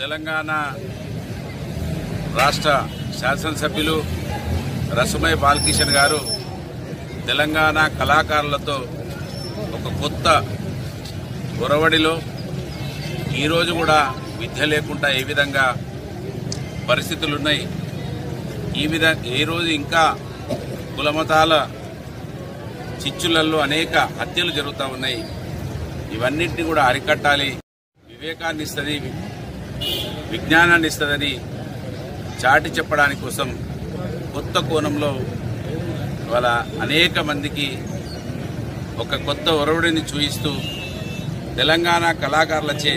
తెలంగాణ రాష్ట్ర శాసనసభ్యులు రసుమై బాలకిషన్ గారు తెలంగాణ కళాకారులతో ఒక కొత్త ఒరవడిలో ఈరోజు కూడా విద్య లేకుండా ఏ విధంగా పరిస్థితులు ఉన్నాయి ఈ విధ ఈ రోజు ఇంకా కులమతాల చిచ్చులలో అనేక హత్యలు జరుగుతూ ఉన్నాయి ఇవన్నింటినీ కూడా అరికట్టాలి వివేకాన్ని ఇస్తుంది విజ్ఞానాన్ని ఇస్తుందని చాటి చెప్పడానికి కోసం కొత్త కోణంలో ఇవాళ అనేక మందికి ఒక కొత్త ఒరవడిని చూయిస్తూ తెలంగాణ కళాకారులచే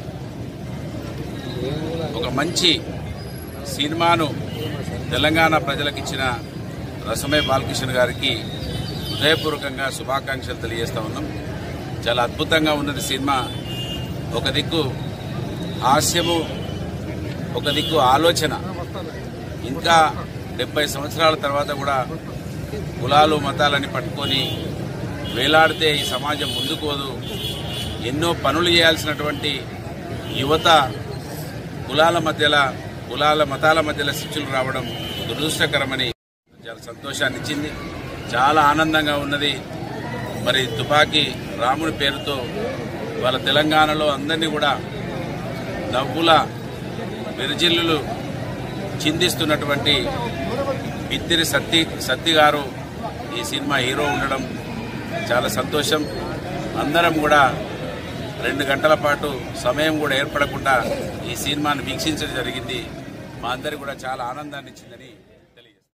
ఒక మంచి సినిమాను తెలంగాణ ప్రజలకు ఇచ్చిన రసమయ బాలకృష్ణ గారికి హృదయపూర్వకంగా శుభాకాంక్షలు తెలియజేస్తా ఉన్నాం చాలా అద్భుతంగా ఉన్నది సినిమా ఒక దిక్కు హాస్యము ఒక దిక్కు ఆలోచన ఇంకా డెబ్బై సంవత్సరాల తర్వాత కూడా కులాలు మతాలని పట్టుకొని వేలాడితే ఈ సమాజం ముందుకోదు ఎన్నో పనులు చేయాల్సినటువంటి యువత కులాల మధ్యలో కులాల మతాల మధ్యలో శిక్షలు రావడం దురదృష్టకరమని చాలా సంతోషాన్ని ఇచ్చింది చాలా ఆనందంగా ఉన్నది మరి తుపాకీ రాముని పేరుతో వాళ్ళ తెలంగాణలో అందరినీ కూడా నవ్వుల విరజిల్లులు చిందిస్తున్నటువంటి బిత్తిరి సత్తి సత్తి గారు ఈ సినిమా హీరో ఉండడం చాలా సంతోషం అందరం కూడా రెండు గంటల పాటు సమయం కూడా ఏర్పడకుండా ఈ సినిమాను వీక్షించడం జరిగింది మా అందరికి కూడా చాలా ఆనందాన్ని ఇచ్చిందని